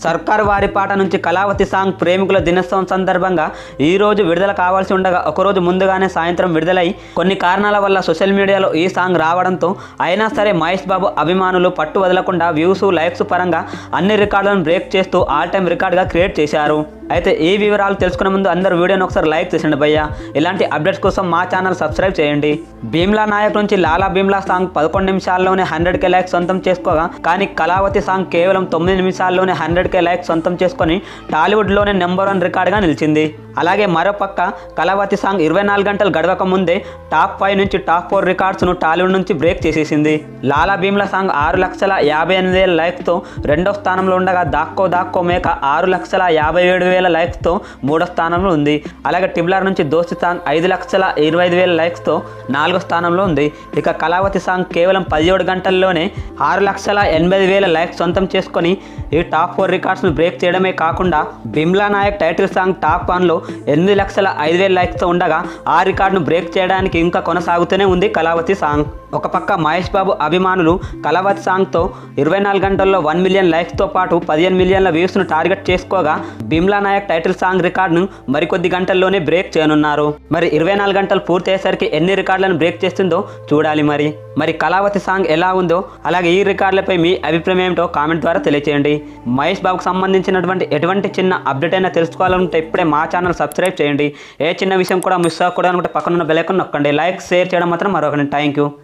సర్కార్ వారి పాట నుంచి కళావతి సాంగ్ ప్రేమికుల దినోత్సవం సందర్భంగా ఈ రోజు విడుదల కావాల్సి ఉండగా ఒకరోజు ముందుగానే సాయంత్రం విడుదలై కొన్ని కారణాల వల్ల సోషల్ మీడియాలో ఈ సాంగ్ రావడంతో అయినా సరే మహేష్ బాబు అభిమానులు పట్టు వదలకుండా వ్యూస్ లైక్స్ పరంగా అన్ని రికార్డులను బ్రేక్ చేస్తూ ఆల్ టైమ్ రికార్డుగా క్రియేట్ చేశారు అయితే ఈ వివరాలు తెలుసుకునే ముందు అందరూ వీడియోని ఒకసారి లైక్ చేసండి భయ్య ఇలాంటి అప్డేట్స్ కోసం మా ఛానల్ సబ్స్క్రైబ్ చేయండి భీమ్లా నాయక్ నుంచి లాలా భీమ్లా సాంగ్ పదకొండు నిమిషాల్లోనే హండ్రెడ్ కే లైక్స్ సొంతం చేసుకోగా కానీ కళావతి సాంగ్ కేవలం తొమ్మిది నిమిషాల్లోనే హండ్రెడ్ కే లైక్స్ సొంతం చేసుకొని టాలీవుడ్లోనే నెంబర్ వన్ రికార్డుగా నిలిచింది అలాగే మరోపక్క కళావతి సాంగ్ ఇరవై నాలుగు గంటలు గడవక ముందే టాప్ ఫైవ్ నుంచి టాప్ ఫోర్ రికార్డ్స్ను టాలీవుడ్ నుంచి బ్రేక్ చేసేసింది లాలా భీమ్లా సాంగ్ ఆరు లక్షల యాభై ఎనిమిది వేల లైక్స్తో రెండో స్థానంలో ఉండగా దాక్కో దాక్కో మేక ఆరు లక్షల యాభై ఏడు వేల లైక్స్తో మూడో స్థానంలో ఉంది అలాగే టిబ్లర్ నుంచి దోస్తి సాంగ్ ఐదు లక్షల ఇరవై ఐదు వేల లైక్స్తో నాలుగో స్థానంలో ఉంది ఇక కళావతి సాంగ్ కేవలం పదిహేడు గంటల్లోనే ఆరు లక్షల ఎనభై వేల లైక్స్ సొంతం చేసుకొని ఈ టాప్ ఫోర్ రికార్డ్స్ను బ్రేక్ చేయడమే కాకుండా Bheemla Nayak title song top వన్లో ఎనిమిది లక్షల ఐదు వేల లైక్స్తో ఉండగా ఆ రికార్డును బ్రేక్ చేయడానికి ఇంకా కొనసాగుతూనే ఉంది కళావతి సాంగ్ ఒక పక్క మహేష్ బాబు అభిమానులు కళావతి సాంగ్తో ఇరవై నాలుగు గంటల్లో వన్ మిలియన్ లైక్స్తో పాటు పదిహేను మిలియన్ల వ్యూస్ను టార్గెట్ చేసుకోగా బిమ్లా నాయక్ టైటిల్ సాంగ్ రికార్డును మరికొద్ది గంటల్లోనే బ్రేక్ చేయనున్నారు మరి ఇరవై నాలుగు గంటలు పూర్తయ్యేసరికి ఎన్ని రికార్డులను బ్రేక్ చేస్తుందో చూడాలి మరి మరి కళావతి సాంగ్ ఎలా ఉందో అలాగే ఈ రికార్డులపై మీ అభిప్రాయం ఏమిటో కామెంట్ ద్వారా తెలియచేయండి మహేష్ బాబుకు సంబంధించినటువంటి ఎటువంటి చిన్న అప్డేట్ అయినా తెలుసుకోవాలనుకుంటే ఇప్పుడే మా ఛానల్ సబ్స్క్రైబ్ చేయండి ఏ చిన్న విషయం కూడా మిస్ అవ్వకూడదు అనుకుంటే పక్కన ఉన్న బెల్ ఐకాన్ నొక్కండి లైక్ షేర్ చేయడం మాత్రం మరొకటి థ్యాంక్ యూ